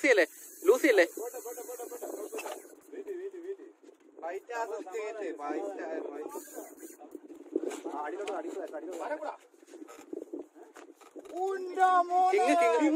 Lucy അല്ലേ Lucy അല്ലേ king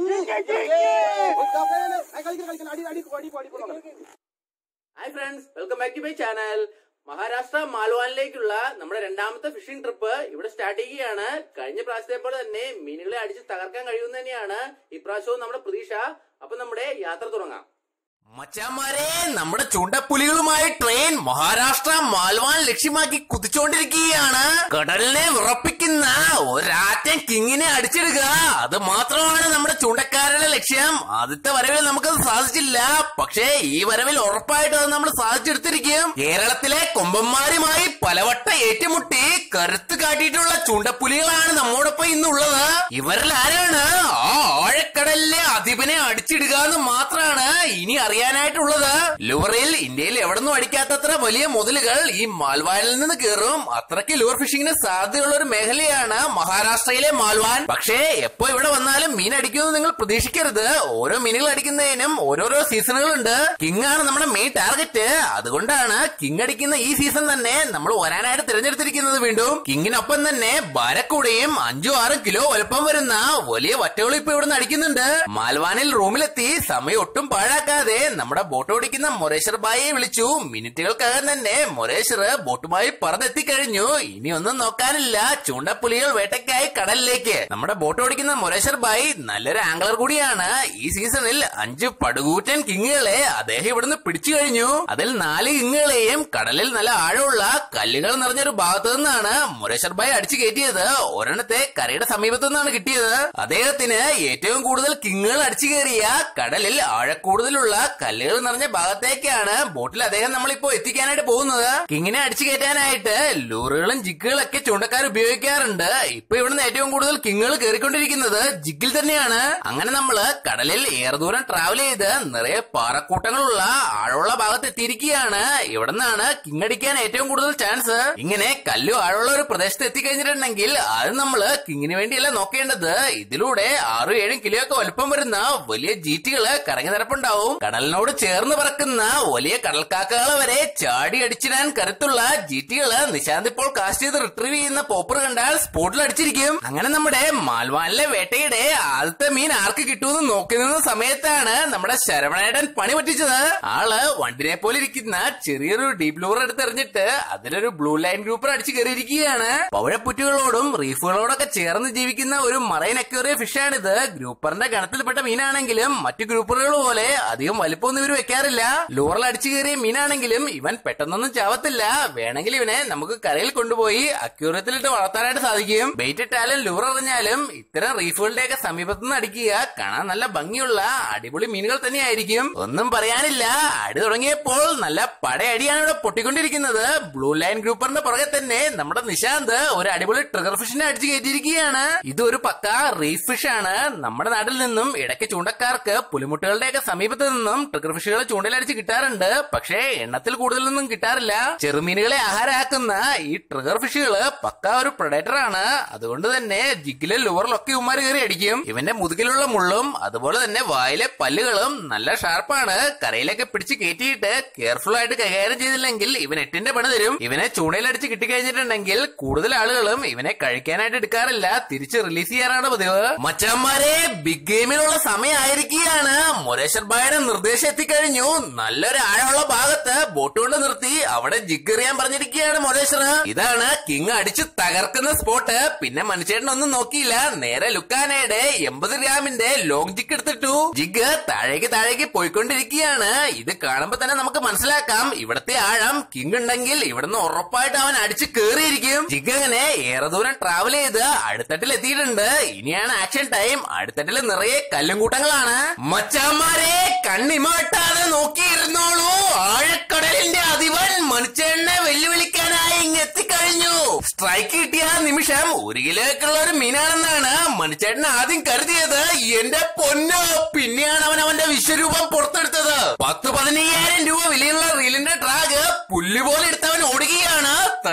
king hi friends welcome back to my channel Maharashtra മാൽവാനിലേക്കുള്ള നമ്മുടെ രണ്ടാമത്തെ ഫിഷിംഗ് ട്രിപ്പ് ഇവിടെ സ്റ്റാർട്ട് ചെയ്യുകയാണ് കഴിഞ്ഞ പ്രാവശ്യത്തെ പോലെ തന്നെ മീനുകളെ അടിച്ച് തകർക്കാൻ കഴിയുമെന്ന് തന്നെയാണ് ഇപ്രാവശ്യവും നമ്മുടെ പ്രതീക്ഷ അപ്പൊ നമ്മുടെ യാത്ര തുടങ്ങാം മച്ചാമാരെ നമ്മുടെ ചുണ്ടപ്പുലികളുമായി ട്രെയിൻ മഹാരാഷ്ട്ര മാൽവാൻ ലക്ഷ്യമാക്കി കുതിച്ചുകൊണ്ടിരിക്കുകയാണ് കടലിനെ വിറപ്പിക്കുന്ന ഒരാറ്റൻ കിങ്ങിനെ അടിച്ചെടുക്കുക അത് മാത്രമാണ് നമ്മുടെ ചൂണ്ടക്കാരുടെ ലക്ഷ്യം ആദ്യത്തെ വരവിൽ നമുക്കത് സാധിച്ചില്ല പക്ഷേ ഈ വരവിൽ ഉറപ്പായിട്ടും അത് നമ്മൾ സാധിച്ചെടുത്തിരിക്കും കേരളത്തിലെ കൊമ്പന്മാരുമായി പലവട്ട ഏറ്റുമുട്ടി കരുത്ത് കാട്ടിയിട്ടുള്ള ചൂണ്ടപ്പുലികളാണ് നമ്മോടൊപ്പം ഇന്നുള്ളത് ഇവരിൽ ആരാണ് ആ ആഴക്കടലിലെ അധിപനെ അടിച്ചിടുക എന്ന് മാത്രമാണ് ഇനി അറിയാനായിട്ടുള്ളത് ലുവറിൽ ഇന്ത്യയിൽ എവിടുന്നും അടിക്കാത്തത്ര വലിയ മുതലുകൾ ഈ മാൽവാനിൽ നിന്ന് കയറും അത്രയ്ക്ക് ലുവർ ഫിഷിങ്ങിന് സാധ്യതയുള്ള ഒരു മേഖലയാണ് മഹാരാഷ്ട്രയിലെ മാൽവാൻ പക്ഷേ എപ്പോ ഇവിടെ വന്നാലും മീൻ അടിക്കുമെന്ന് നിങ്ങൾ പ്രതീക്ഷിക്കരുത് ഓരോ മീനുകൾ അടിക്കുന്നതിനും ഓരോരോ സീസണുകളുണ്ട് കിങ് ആണ് നമ്മുടെ മെയിൻ ടാർഗറ്റ് അതുകൊണ്ടാണ് കിങ് അടിക്കുന്ന ഈ സീസൺ തന്നെ നമ്മൾ വരാനായിട്ട് തിരഞ്ഞെടുത്തിരിക്കുന്നത് വീണ്ടും കിങ്ങിനൊപ്പം തന്നെ ബാരക്കൂടെയും അഞ്ചോ ആറും കിലോ വലുപ്പം വരുന്ന വലിയ വറ്റകളും ഇപ്പൊ ഇവിടുന്ന് അടിക്കുന്നുണ്ട് മാൽവാനിൽ റൂമിലെത്തി സമയം ഒട്ടും പാഴാക്കാതെ നമ്മുടെ ബോട്ട് ഓടിക്കുന്ന മൊറേശ്വർ ബായെ വിളിച്ചു മിനിറ്റുകൾക്കകം തന്നെ മൊറേശ്വർ ബോട്ടുമായി പറന്നെത്തി കഴിഞ്ഞു ഇനി ഒന്നും നോക്കാനില്ല ചൂണ്ടപ്പുലികൾ വേട്ടയ്ക്കായി കടലിലേക്ക് നമ്മുടെ ബോട്ട് ഓടിക്കുന്ന മൊറേശ്വർ ബായി നല്ലൊരു ആംഗ്ലർ കൂടിയാണ് ഈ സീസണിൽ അഞ്ച് പടുകൂറ്റൻ കിങ്ങുകളെ അദ്ദേഹം ഇവിടുന്ന് പിടിച്ചു കഴിഞ്ഞു അതിൽ നാല് കിങ്ങുകളെയും കടലിൽ നല്ല ആഴമുള്ള കല്ലുകൾ നിറഞ്ഞൊരു ഭാഗത്തു നിന്നാണ് മുരേശ്വർ ബായി അടിച്ചു കയറ്റിയത് ഒരെണ്ണത്തെ കരയുടെ സമീപത്തു നിന്നാണ് കിട്ടിയത് അദ്ദേഹത്തിന് ഏറ്റവും കൂടുതൽ കിങ്ങുകൾ അടിച്ചു കയറിയ കടലിൽ ആഴക്കൂടുതലുള്ള കല്ലുകൾ നിറഞ്ഞ ഭാഗത്തേക്കാണ് ബോട്ടിൽ അദ്ദേഹം നമ്മളിപ്പോ എത്തിക്കാനായിട്ട് പോകുന്നത് കിങ്ങിനെ അടിച്ചു കയറ്റാനായിട്ട് ലൂറുകളും ജിഗുകളൊക്കെ ചൂണ്ടക്കാർ ഉപയോഗിക്കാറുണ്ട് ഇപ്പൊ ഇവിടുന്ന് ഏറ്റവും കൂടുതൽ കിങ്ങുകൾ കയറിക്കൊണ്ടിരിക്കുന്നത് ജിഗിൽ തന്നെയാണ് അങ്ങനെ നമ്മള് കടലിൽ ഏറെ ദൂരം ട്രാവൽ ചെയ്ത് നിറയെ പാറക്കൂട്ടങ്ങളുള്ള ആഴമുള്ള ഭാഗത്ത് എത്തിയിരിക്കുകയാണ് ഇവിടെ നിന്നാണ് കിങ് അടിക്കാൻ ഏറ്റവും കൂടുതൽ ചാൻസ് ഇങ്ങനെ കല്ലു ആഴമുള്ള ഒരു പ്രദേശത്ത് എത്തിക്കഴിഞ്ഞിട്ടുണ്ടെങ്കിൽ അത് നമ്മള് കിങ്ങിന് വേണ്ടിയല്ല നോക്കേണ്ടത് ഇതിലൂടെ ആറും ഏഴും കിലോ ഒക്കെ വലുപ്പം വരുന്ന വലിയ ജീറ്റുകള് കറങ്ങി നിരപ്പുണ്ടാവും കടലിനോട് ചേർന്ന് പറക്കുന്ന വലിയ കടൽക്കാക്കകളെ വരെ ചാടി അടിച്ചിടാൻ കരുത്തുള്ള ജീറ്റുകള് നിശാന്ത് ഇപ്പോൾ കാസ്റ്റ് ചെയ്ത് റിട്രീവ് ചെയ്യുന്ന പോപ്പർ കണ്ടാൽ സ്പോട്ടിൽ അടിച്ചിരിക്കും അങ്ങനെ നമ്മുടെ മാൽവാനിലെ വേട്ടയുടെ ആദ്യത്തെ മീൻ ആർക്ക് കിട്ടുമെന്ന് നോക്കി നിന്ന സമയത്താണ് നമ്മുടെ ശരവണേടൻ പണി പറ്റിച്ചത് ആള് വണ്ടിനെ പോലെ ഇരിക്കുന്ന ചെറിയൊരു ഡീപ് ലൂർ എടുത്തെറിഞ്ഞിട്ട് അതിലൊരു ബ്ലൂ ലൈൻ ഗ്രൂപ്പർ അടിച്ചു കയറിയിരിക്കുകയാണ് പവിഴപ്പുറ്റുകളോടും റീഫുകളോടൊക്കെ ചേർന്ന് ജീവിക്കുന്ന ഒരു മറൈൻ അക്വേറിയ ഫിഷാണിത് ഗ്രൂപ്പറിന്റെ ഗണത്തിൽപ്പെട്ട മീനാണെങ്കിലും മറ്റു ഗ്രൂപ്പറുകൾ പോലെ അധികം വലിപ്പമൊന്നും ഇവർ വെക്കാറില്ല ലൂറിൽ അടിച്ചു കയറിയ മീനാണെങ്കിലും ഇവൻ പെട്ടെന്നൊന്നും ചാവത്തില്ല വേണമെങ്കിൽ ഇവനെ നമുക്ക് കരയിൽ കൊണ്ടുപോയി അക്യൂറത്തിലിട്ട് വളർത്താനായിട്ട് സാധിക്കും ബെയ്റ്റ് ഇട്ടാലും ലൂർ എറിഞ്ഞാലും ഇത്തരം റീഫുകളുടെയൊക്കെ സമീപത്തു നിന്ന് അടിക്കുക കാണാൻ നല്ല ഭംഗിയുള്ള അടിപൊളി മീനുകൾ തന്നെയായിരിക്കും ഒന്നും പറയാനില്ല അടി തുടങ്ങിയപ്പോൾ നല്ല പടയടിയാണ് ഇവിടെ പൊട്ടിക്കൊണ്ടിരിക്കുന്നത് ബ്ലൂ ലൈൻ ഗ്രൂപ്പറിന്റെ പുറകെ തന്നെ നമ്മുടെ നിശാന്ത് ഒരു അടിപൊളി ട്രിഗർ ഫിഷിനെ അടിച്ചു കയറ്റിയിരിക്കുകയാണ് ഇത് ഒരു പക്ക റീഫ് ഫിഷ് ആണ് നമ്മുടെ നാട്ടിൽ നിന്നും ഇടയ്ക്ക് ചൂണ്ടക്കാർക്ക് പുലിമുട്ടുകളുടെയൊക്കെ സമീപത്ത് നിന്നും ട്രിഗർ ഫിഷുകൾ ചൂണ്ടയിലടിച്ച് കിട്ടാറുണ്ട് പക്ഷേ എണ്ണത്തിൽ കൂടുതലൊന്നും കിട്ടാറില്ല ചെറുമീനുകളെ ആഹാരമാക്കുന്ന ഈ ട്രിഗർ ഫിഷുകള് പക്ക ഒരു പ്രൊഡേറ്റർ ആണ് അതുകൊണ്ട് തന്നെ ജിഗിലെ ലുവറിലൊക്കെ ഉമ്മാര് കയറി അടിക്കും ഇവന്റെ മുതുകിലുള്ള മുള്ളും അതുപോലെ തന്നെ വായിലെ പല്ലുകളും നല്ല ഷാർപ്പാണ് കരയിലൊക്കെ പിടിച്ച് കയറ്റിയിട്ട് കെയർഫുൾ ആയിട്ട് കൈകാര്യം ചെയ്തില്ലെങ്കിൽ ഇവൻ എട്ടിന്റെ പണി തരും ഇവനെ ചൂണ്ടയിലടിച്ച് കിട്ടിക്കഴിഞ്ഞിട്ടുണ്ടെങ്കിൽ കൂടുതൽ ആളുകളും ഇവനെ കഴിക്കാനായിട്ട് എടുക്കാറില്ല തിരിച്ച് റിലീസ് ചെയ്യാറാണ് പതിവ് മച്ചന്മാരെ ബിഗ് ഗെയിമിനുള്ള സമയമായിരിക്കുകയാണ് മുരേശ്വർ ബായുടെ നിർദ്ദേശം എത്തിക്കഴിഞ്ഞു നല്ലൊരു ആഴമുള്ള ഭാഗത്ത് ബോട്ട് കൊണ്ട് നിർത്തി അവിടെ ജിഗ് എറിയാൻ പറഞ്ഞിരിക്കുകയാണ് മുരേശ്വർ ഇതാണ് കിങ് അടിച്ച് തകർക്കുന്ന സ്പോട്ട് പിന്നെ മനുഷ്യൻ ഒന്നും നോക്കിയില്ല നേരെ ലുക്കാനയുടെ എൺപത് ഗ്രാമിന്റെ ലോങ് ജിഗ് എടുത്തിട്ടു ജിഗ് താഴേക്ക് താഴേക്ക് പോയിക്കൊണ്ടിരിക്കുകയാണ് ഇത് കാണുമ്പോ തന്നെ നമുക്ക് മനസ്സിലാക്കാം ഇവിടത്തെ ആഴം കിങ് ഉണ്ടെങ്കിൽ ഇവിടുന്ന് ഉറപ്പായിട്ട് അവൻ അടിച്ച് കേറിയിരിക്കും ജിഗ് അങ്ങനെ ഏറെ ദൂരം ട്രാവൽ ചെയ്ത് അടുത്തട്ടിൽ എത്തിയിട്ടുണ്ട് ഇനിയാണ് ആക്ഷൻ ടൈം അടുത്തട്ടിൽ നിറയെ കല്ലും കൂട്ടങ്ങളാണ് മച്ചാമാരെ കണ്ണിമാട്ടാതെ നോക്കിയിരുന്നോളൂ ആഴക്കടലിന്റെ അധിപൻ മനുഷ്യനെ വെല്ലുവിളിക്കാനായി ഇങ്ങ് എത്തിക്കഴിഞ്ഞു സ്ട്രൈക്ക് കിട്ടിയ ആ നിമിഷം ഒരു കിലോയ്ക്കുള്ള ഒരു മീനാണെന്നാണ് മനുച്ചേട്ടൻ ആദ്യം കരുതിയത് എന്റെ പൊന്നോ പിന്നെയാണ് അവൻ അവന്റെ വിശ്വരൂപം പുറത്തെടുത്തത് പത്ത് പതിനയ്യായിരം രൂപ വിലയുള്ള റീലിന്റെ ട്രാഗ് പുല്ല് പോലെ എടുത്തവൻ ഓടുകയാണ്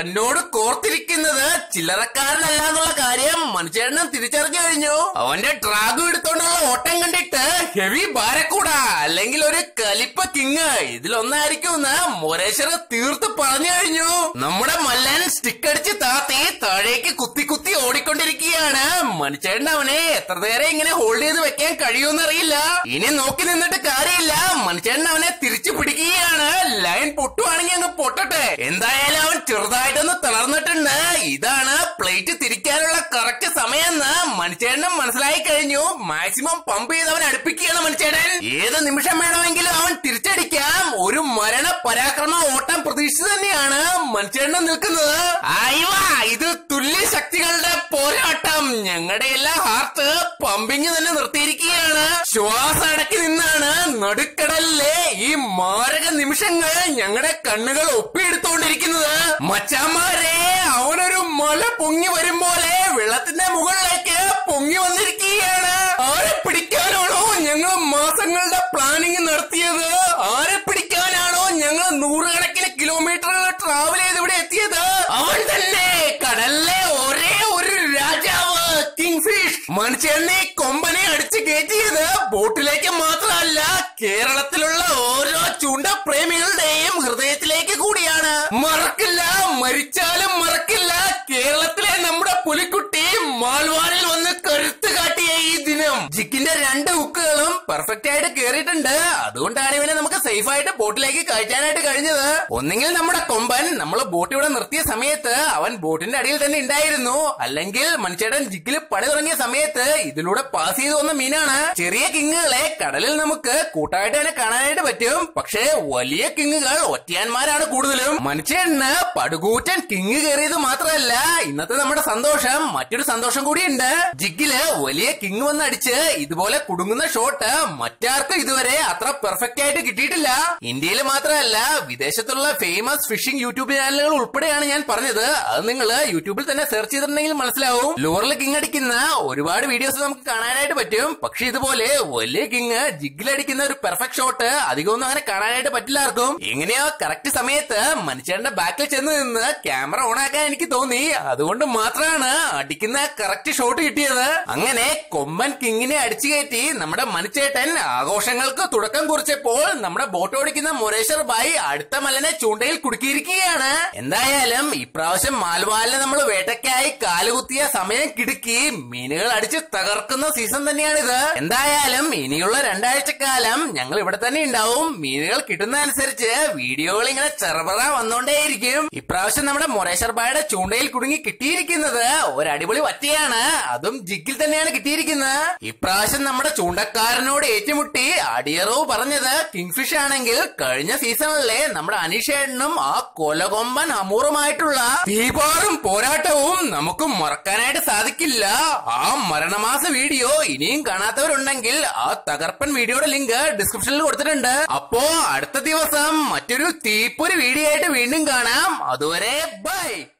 തന്നോട് കോർത്തിരിക്കുന്നത് ചില്ലറക്കാരനല്ല എന്നുള്ള കാര്യം മനുഷ്യനും തിരിച്ചറിഞ്ഞു കഴിഞ്ഞു അവന്റെ ട്രാഗും എടുത്തോണ്ടുള്ള ഓട്ടം കണ്ടിട്ട് ഹെവി ബാരക്കൂട അല്ലെങ്കിൽ ഒരു കലിപ്പ കിങ് ഇതിലൊന്നായിരിക്കും എന്ന് മൊരേശ്വർ തീർത്ത് പറഞ്ഞു കഴിഞ്ഞു നമ്മുടെ മല്ലൻ സ്റ്റിക്ക് അടിച്ച് താത്തി താഴേക്ക് കുത്തി കുത്തി ഓടിക്കൊണ്ടിരിക്കുകയാണ് മനുഷ്യൻ അവനെ എത്ര നേരം ഇങ്ങനെ ഹോൾഡ് ചെയ്ത് വെക്കാൻ കഴിയുമെന്നറിയില്ല ഇനി നോക്കി നിന്നിട്ട് കാര്യമില്ല മനുഷ്യൻ അവനെ തിരിച്ചു പിടിക്കുകയാണ് ലൈൻ പൊട്ടുവാണെങ്കിൽ അങ്ങ് പൊട്ടട്ടെ എന്തായാലും അവൻ ചെറുതായിട്ടൊന്ന് തളർന്നിട്ടുണ്ട് ഇതാണ് പ്ലേറ്റ് തിരിക്കാനുള്ള കറക്റ്റ് സമയമെന്ന് മനുഷ്യനും മനസ്സിലായി കഴിഞ്ഞു മാക്സിമം പമ്പ് ചെയ്ത് അവൻ അടുപ്പിക്കുകയാണ് മനുഷ്യൻ ഏത് നിമിഷം വേണമെങ്കിലും അവൻ തിരിച്ചടിക്കാം ഒരു മരണ പരാക്രമ ഓട്ടം പ്രതീക്ഷിച്ച് തന്നെയാണ് മനുഷ്യനും നിൽക്കുന്നത് അയ്യോ ഇത് തുല്യ ശക്തികളുടെ പോരാട്ടം ഞങ്ങളുടെ എല്ലാ ഹാർട്ട് പമ്പിങ് തന്നെ നിർത്തിയിരിക്കുകയാണ് ശ്വാസം അടക്കി നിന്നാണ് നടുക്കടലിലെ ഈ മാരക നിമിഷങ്ങൾ ഞങ്ങളുടെ കണ്ണുകൾ ഒപ്പിയെടുത്തോണ്ടിരിക്കുന്നത് മച്ചാമാരെ അവനൊരു മല പൊങ്ങി വരും പോലെ വെള്ളത്തിന്റെ മുകളിലേക്ക് പൊങ്ങി വന്നിരിക്കുകയാണ് ആരെ പിടിക്കാനാണോ ഞങ്ങൾ മാസങ്ങളുടെ പ്ലാനിങ് നടത്തിയത് ആരെ പിടിക്കാനാണോ ഞങ്ങൾ നൂറുകണക്കിന് കിലോമീറ്ററുകൾ ട്രാവൽ ചെയ്ത് ഇവിടെ എത്തിയത് അവൻ തന്നെ കടലിലെ ഒരേ ഒരു രാജാവ് കിങ് ഫിഷ് മനുഷ്യനെ കൊമ്പനെ അടിച്ചു കയറ്റിയത് ബോട്ടിലേക്ക് മാത്രമല്ല കേരളത്തിലുള്ള ഓരോ ചൂണ്ട പ്രേമികളുടെയും ഹൃദയത്തിലേക്ക് കൂടിയാണ് മറക്കില്ല മരിച്ചാലും മറക്കില്ല കേരളത്തിലെ നമ്മുടെ പുലിക്കുട്ടി മാൽവാനിൽ വന്ന് കരുത്ത് കാട്ടിയ ഈ ദിനം ജിക്കിന്റെ രണ്ട് ഹുക്കുകളും പെർഫെക്റ്റ് ആയിട്ട് കേറിയിട്ടുണ്ട് അതുകൊണ്ടാണ് ഇവനെ നമുക്ക് സേഫ് ആയിട്ട് ബോട്ടിലേക്ക് കയറ്റാനായിട്ട് കഴിഞ്ഞത് ഒന്നെങ്കിൽ നമ്മുടെ കൊമ്പൻ നമ്മൾ ബോട്ട് ഇവിടെ നിർത്തിയ സമയത്ത് അവൻ ബോട്ടിന്റെ അടിയിൽ തന്നെ ഉണ്ടായിരുന്നു അല്ലെങ്കിൽ മനുഷ്യടൻ ജിക്കിൽ പണി തുടങ്ങിയ സമയത്ത് ഇതിലൂടെ പാസ് ചെയ്തു വന്ന മീനാണ് ചെറിയ കിങ്ങുകളെ കടലിൽ നമുക്ക് കൂട്ടായിട്ട് തന്നെ കാണാനായിട്ട് പറ്റും പക്ഷേ വലിയ കിങ്ങുകൾ ഒറ്റയാന്മാരാണ് കൂടുതലും മനുഷ്യന് പടുകൂറ്റൻ കിങ് കയറിയത് മാത്രമല്ല ഇന്നത്തെ നമ്മുടെ സന്തോഷം മറ്റൊരു സന്തോഷം കൂടിയുണ്ട് ജിഗില് വലിയ കിങ് വന്ന് അടിച്ച് ഇതുപോലെ കുടുങ്ങുന്ന ഷോട്ട് മറ്റാർക്കും ഇതുവരെ അത്ര പെർഫെക്റ്റ് ആയിട്ട് കിട്ടിയിട്ടില്ല ഇന്ത്യയിൽ മാത്രമല്ല വിദേശത്തുള്ള ഫേമസ് ഫിഷിംഗ് യൂട്യൂബ് ചാനലുകൾ ഉൾപ്പെടെയാണ് ഞാൻ പറഞ്ഞത് അത് നിങ്ങൾ യൂട്യൂബിൽ തന്നെ സെർച്ച് ചെയ്തിട്ടുണ്ടെങ്കിൽ മനസ്സിലാവും ലൂറിൽ കിങ് അടിക്കുന്ന ഒരുപാട് വീഡിയോസ് നമുക്ക് കാണാനായിട്ട് പറ്റും പക്ഷെ ഇതുപോലെ വലിയ കിങ് ജിഗിലടിക്കുന്ന ഒരു പെർഫെക്റ്റ് ഷോട്ട് അധികമൊന്നും അങ്ങനെ കാണാനായിട്ട് പറ്റില്ല ആർക്കും എങ്ങനെയോ കറക്റ്റ് സമയത്ത് മനുഷ്യന്റെ ബാക്കിൽ ചെന്ന് നിന്ന് ക്യാമറ ഓൺ ആക്കാൻ എനിക്ക് തോന്നി അതുകൊണ്ട് മാത്രമാണ് അടിക്കുന്ന കറക്റ്റ് ഷോട്ട് കിട്ടിയത് അങ്ങനെ കൊമ്പൻ കിങ്ങിനെ അടിച്ചു കയറ്റി നമ്മുടെ മനുച്ചേട്ടൻ ആഘോഷങ്ങൾക്ക് തുടക്കം കുറിച്ചപ്പോൾ നമ്മുടെ ബോട്ട് ഓടിക്കുന്ന മുരേശ്വർ ബായി അടുത്ത മലനെ ചൂണ്ടയിൽ കുടുക്കിയിരിക്കുകയാണ് എന്തായാലും ഇപ്രാവശ്യം മാൽവാലിനെ നമ്മൾ വേട്ടയ്ക്കായി കാലുകുത്തിയ സമയം കിടുക്കി മീനുകൾ അടിച്ച് തകർക്കുന്ന സീസൺ തന്നെയാണിത് എന്തായാലും ഇനിയുള്ള രണ്ടാഴ്ചക്കാലം ഞങ്ങൾ ഇവിടെ തന്നെ ഉണ്ടാവും മീനുകൾ കിട്ടുന്ന അനുസരിച്ച് വീഡിയോകൾ ഇങ്ങനെ ചെറുപറ വന്നുകൊണ്ടേയിരിക്കും ഇപ്രാവശ്യം നമ്മുടെ മൊറേശ്വർ ബായുടെ ചൂണ്ടയിൽ കുടുങ്ങി കിട്ടിയിരിക്കുന്നത് ഒരു അടിപൊളി വറ്റയാണ് അതും ജിഗിൽ തന്നെയാണ് കിട്ടിയിരിക്കുന്നത് ഇപ്രാവശ്യം നമ്മുടെ ചൂണ്ടക്കാരനോട് ഏറ്റുമുട്ടി അടിയറവ് പറഞ്ഞത് കിങ്ഫിഷ് ആണെങ്കിൽ കഴിഞ്ഞ സീസണിലെ നമ്മുടെ അനീഷേട്ടനും ആ കൊലകൊമ്പൻ അമൂറുമായിട്ടുള്ള തീപാറും പോരാട്ടവും നമുക്ക് മറക്കാനായിട്ട് സാധിക്കില്ല ആ മരണമാസ വീഡിയോ ഇനിയും കാണാത്തവരുണ്ടെങ്കിൽ ആ തകർപ്പൻ വീഡിയോയുടെ ലിങ്ക് ഡിസ്ക്രിപ്ഷനിൽ കൊടുത്തിട്ടുണ്ട് അപ്പോ അടുത്ത ദിവസം മറ്റൊരു തീപ്പൊരി വീഡിയോ ആയിട്ട് വീണ്ടും കാണാം അതുവരെ ബൈ